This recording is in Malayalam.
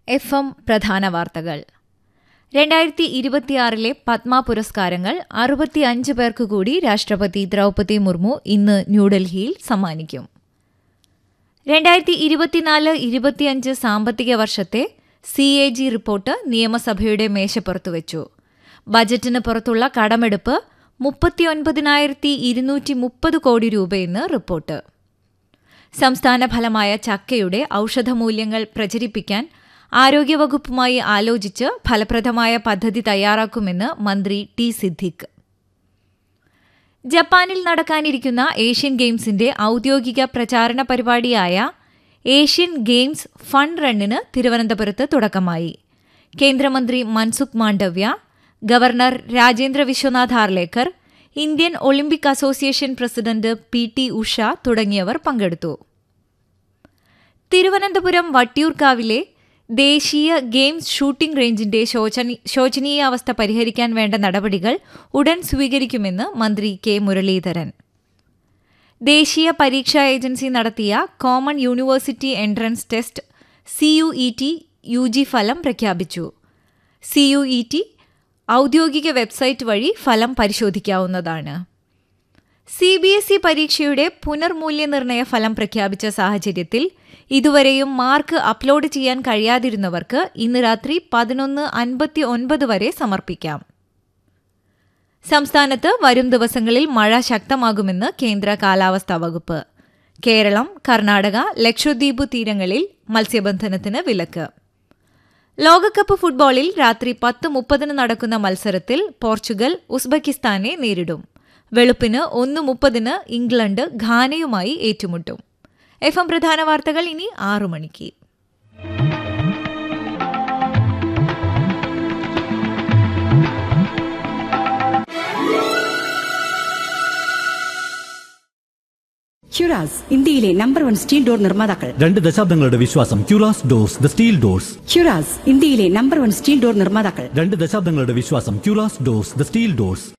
എഫ് എം പ്രധാന വാർത്തകൾ രണ്ടായിരത്തി ഇരുപത്തിയാറിലെ പത്മ പുരസ്കാരങ്ങൾ അറുപത്തിയഞ്ച് പേർക്ക് കൂടി രാഷ്ട്രപതി ദ്രൗപദി മുർമു ഇന്ന് ന്യൂഡൽഹിയിൽ സമ്മാനിക്കും രണ്ടായിരത്തി ഇരുപത്തിനാല് ഇരുപത്തിയഞ്ച് സാമ്പത്തിക വർഷത്തെ സി എ ജി റിപ്പോർട്ട് നിയമസഭയുടെ മേശപ്പുറത്തു വച്ചു ബജറ്റിന് പുറത്തുള്ള കടമെടുപ്പ് മുപ്പത്തിയൊൻപതിനായിരത്തി ഇരുന്നൂറ്റി മുപ്പത് കോടി രൂപയെന്ന് റിപ്പോർട്ട് സംസ്ഥാന ഫലമായ ചക്കയുടെ ഔഷധമൂല്യങ്ങൾ പ്രചരിപ്പിക്കാൻ ആരോഗ്യവകുപ്പുമായി ആലോചിച്ച് ഫലപ്രദമായ പദ്ധതി തയ്യാറാക്കുമെന്ന് മന്ത്രി ടി സിദ്ദിഖ് ജപ്പാനിൽ നടക്കാനിരിക്കുന്ന ഏഷ്യൻ ഗെയിംസിന്റെ ഔദ്യോഗിക പ്രചാരണ പരിപാടിയായ ഏഷ്യൻ ഗെയിംസ് ഫണ്ട് റണ്ണിന് തിരുവനന്തപുരത്ത് തുടക്കമായി കേന്ദ്രമന്ത്രി Mansukh Mandaviya governor Rajendra Vishwanath Arlekar Indian Olympic Association president P T Usha തുടങ്ങിയവർ പങ്കെടുത്തു തിരുവനന്തപുരം വട്ടിയൂർക്കാവിലെ ദേശീയ ഗെയിംസ് ഷൂട്ടിംഗ് റേഞ്ചിന്റെ ശോചനി- ശോചനീയാവസ്ഥ പരിഹരിക്കാൻ വേണ്ട നടപടികൾ ഉടൻ സ്വീകരിക്കുമെന്ന് മന്ത്രി കെ മുരളീധരൻ ദേശീയ പരീക്ഷാ ഏജൻസി നടത്തിയ common university entrance test CUET U G ഫലം പ്രഖ്യാപിച്ചു സിയുഇടി ഔദ്യോഗിക വെബ്സൈറ്റ് വഴി ഫലം പരിശോധിക്കാവുന്നതാണ് സി ബി എസ് ഇ പരീക്ഷയുടെ പുനർമൂല്യനിർണയ ഫലം പ്രഖ്യാപിച്ച സാഹചര്യത്തിൽ ഇതുവരെയും മാർക്ക് അപ്ലോഡ് ചെയ്യാൻ കഴിയാതിരുന്നവർക്ക് ഇന്ന് രാത്രി പതിനൊന്ന് അൻപത്തി ഒൻപത് വരെ സമർപ്പിക്കാം സംസ്ഥാനത്ത് വരും ദിവസങ്ങളിൽ മഴ ശക്തമാകുമെന്ന് കേന്ദ്ര കാലാവസ്ഥാ വകുപ്പ് കേരളം കർണാടക ലക്ഷദ്വീപ് തീരങ്ങളിൽ മത്സ്യബന്ധനത്തിന് വിലക്ക് ലോകകപ്പ് ഫുട്ബോളിൽ രാത്രി പത്ത് മുപ്പതിന് നടക്കുന്ന മത്സരത്തിൽ പോർച്ചുഗൽ ഉസ്ബെക്കിസ്ഥാനെ നേരിടും വെളുപ്പിന് ഒന്ന് മുപ്പതിന് ഇംഗ്ലണ്ട് ഘാനയുമായി ഏറ്റുമുട്ടും എഫ് എം പ്രധാന വാർത്തകൾ ഇനി ആറു മണിക്ക് ഹ്യുറാസ് ഇന്ത്യയിലെ നമ്പർ വൺ സ്റ്റീൽ ഡോർ നിർമ്മാതാക്കൾ രണ്ട് ദശാബ്ദങ്ങളുടെ വിശ്വാസം ക്യൂറാസ് ഡോർസ് ദ സ്റ്റീൽ ഡോർസ് ഹ്യുറാസ് ഇന്ത്യയിലെ നമ്പർ വൺ സ്റ്റീൽ ഡോർ നിർമ്മാതാക്കൾ രണ്ട് ദശാബ്ദങ്ങളുടെ വിശ്വാസം ക്യൂറാസ് ഡോർസ് ദ സ്റ്റീൽ ഡോർസ്